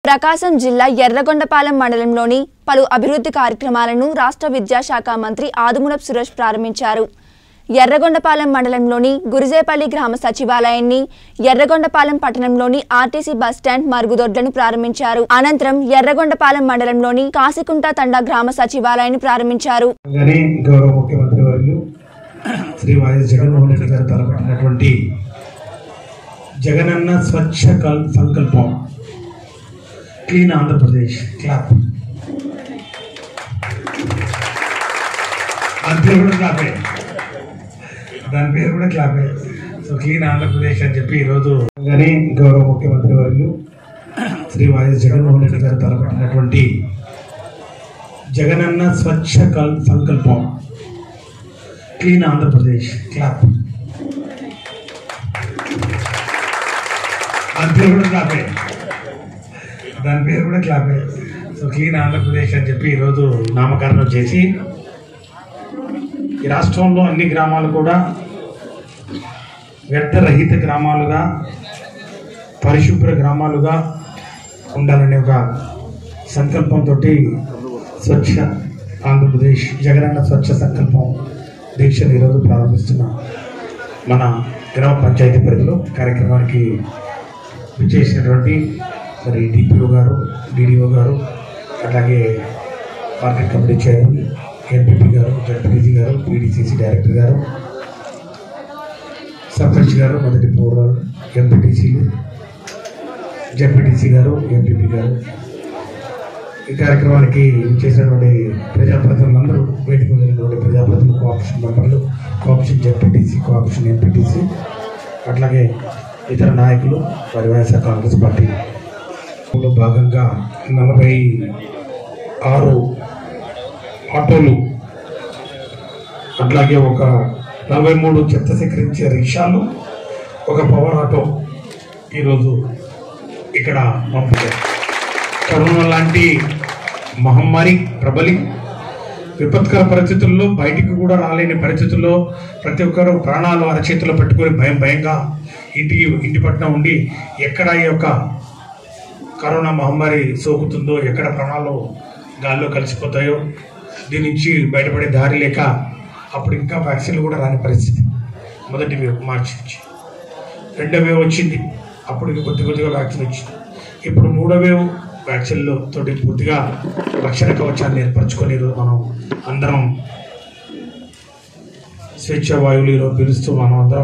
ప్రకాశం జిల్లా ఎర్రగొండపాలెం మండలంలోని పలు అభివృద్ధి కార్యక్రమాలను రాష్ట్ర విద్యాశాఖ మంత్రి ఆదుములప్ సురేష్ ప్రారంభించారు ఎర్రగొండపాలెం మండలంలోని గురిజేపల్లి గ్రామ సచివాలయాన్ని ఎర్రగొండపాలెం పట్టణంలోని ఆర్టీసీ బస్టాండ్ మరుగుదొడ్లను ప్రారంభించారు అనంతరం ఎర్రగొండపాలెం మండలంలోని కాసికుంట తండా గ్రామ సచివాలయాన్ని ప్రారంభించారు కానీ గౌరవ ముఖ్యమంత్రి వర్యులు శ్రీ వైఎస్ జగన్మోహన్ రెడ్డి గారు తలపెట్టినటువంటి జగనన్న స్వచ్ఛ కల్ సంకల్పం క్లీన్ ఆంధ్రప్రదేశ్ క్లాప్ దాని పేరు కూడా క్లాపే దాని పేరు కూడా క్లాపే సో క్లీన్ ఆంధ్రప్రదేశ్ అని చెప్పి ఈరోజు కానీ గౌరవ ముఖ్యమంత్రి వర్యులు శ్రీ వైఎస్ జగన్మోహన్ రెడ్డి గారు తలపెట్టినటువంటి జగనన్న స్వచ్ఛ కల్ సంకల్పం క్లీన్ ఆంధ్రప్రదేశ్ క్లాప్ దాని పేరు కూడా క్లాపే దాని పేరు కూడా క్లాపే సో క్లీన్ ఆంధ్రప్రదేశ్ అని చెప్పి ఈరోజు నామకరణం చేసి ఈ రాష్ట్రంలో అన్ని గ్రామాలు కూడా వ్యర్థరహిత గ్రామాలుగా పరిశుభ్ర గ్రామాలుగా ఉండాలనే ఒక సంకల్పంతో స్వచ్ఛ ఆంధ్రప్రదేశ్ జగనన్న స్వచ్ఛ సంకల్పం దీక్షను ఈరోజు ప్రారంభిస్తున్న మన గ్రామ పంచాయతీ పరిధిలో కార్యక్రమానికి విచ్చేసినటువంటి మరి డిపిఓ గారు డిడిఓ గారు అలాగే మార్కెట్ కమిటీ చైర్మన్ ఎంపీపీ గారు జడ్పీసీ గారు పీడీసీసీ డైరెక్టర్ గారు సర్పంచ్ గారు మొదటి పౌరాలు ఎంపీటీసీలు జడ్పీటీసీ గారు ఎంపీపీ గారు ఈ కార్యక్రమానికి చేసినటువంటి ప్రజాప్రతినిధులందరూ వేదిక మీద ఉన్నటువంటి ప్రజాప్రతినిధులు కోఆపరేషన్ మెంబర్లు కోఆపరేషన్ జడ్పీటీసీ కోఆపరేషన్ ఎంపీటీసీ అట్లాగే ఇతర నాయకులు మరి వైఎస్ఆర్ కాంగ్రెస్ పార్టీ లో భాగంగా నలభై ఆరు ఆటోలు అట్లాగే ఒక నలభై మూడు చెత్త సేకరించే రిక్షాలు ఒక పవర్ ఆటో ఈరోజు ఇక్కడ పంపుతారు కరోనా లాంటి మహమ్మారి ప్రబలి విపత్కర పరిస్థితుల్లో బయటికి కూడా రాలేని పరిస్థితుల్లో ప్రతి ఒక్కరు ప్రాణాలు అరచేతిలో పెట్టుకొని భయం భయంగా ఇంటికి ఇంటి పట్ల ఉండి ఎక్కడ ఈ యొక్క కరోనా మహమ్మారి సోకుతుందో ఎక్కడ ప్రాణాలు గాల్లో కలిసిపోతాయో దీని నుంచి బయటపడే దారి లేక అప్పుడు ఇంకా వ్యాక్సిన్లు కూడా రాని పరిస్థితి మొదటి వేవ్ మార్చి నుంచి రెండో వేవ్ వచ్చింది అప్పుడు ఇంకా కొద్ది కొద్దిగా వ్యాక్సిన్ వచ్చింది ఇప్పుడు మూడో వేవ్ వ్యాక్సిన్లో తోటి పూర్తిగా రక్షణ కవచాన్ని ఏర్పరచుకొని ఈరోజు మనం అందరం స్వేచ్ఛ వాయువులు ఈరోజు పీలుస్తూ మనం అందరం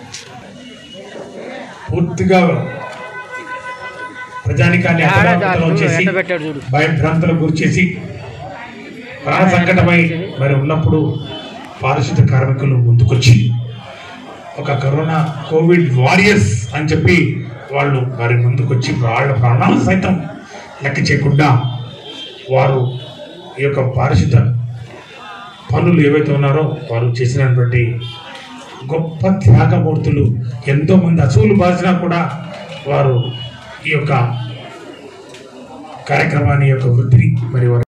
పూర్తిగా ప్రజానికాన్ని అతలాకుతలం చేసి భయభ్రాంతులకు గురి చేసి ప్రాణ సంకటమై మరి ఉన్నప్పుడు పారిశుద్ధ కార్మికులు ముందుకొచ్చి ఒక కరోనా కోవిడ్ వారియర్స్ అని చెప్పి వాళ్ళు వారి ముందుకొచ్చి వాళ్ళ ప్రాణాలు సైతం లెక్క చేయకుండా వారు ఈ యొక్క పారిశుద్ధ పనులు ఏవైతే ఉన్నారో వారు చేసినటువంటి గొప్ప త్యాగమూర్తులు ఎంతో మంది అసువులు బాసినా కూడా వారు ఈ యొక్క కార్యక్రమాన్ని యొక్క వృద్ధిని మరి వారు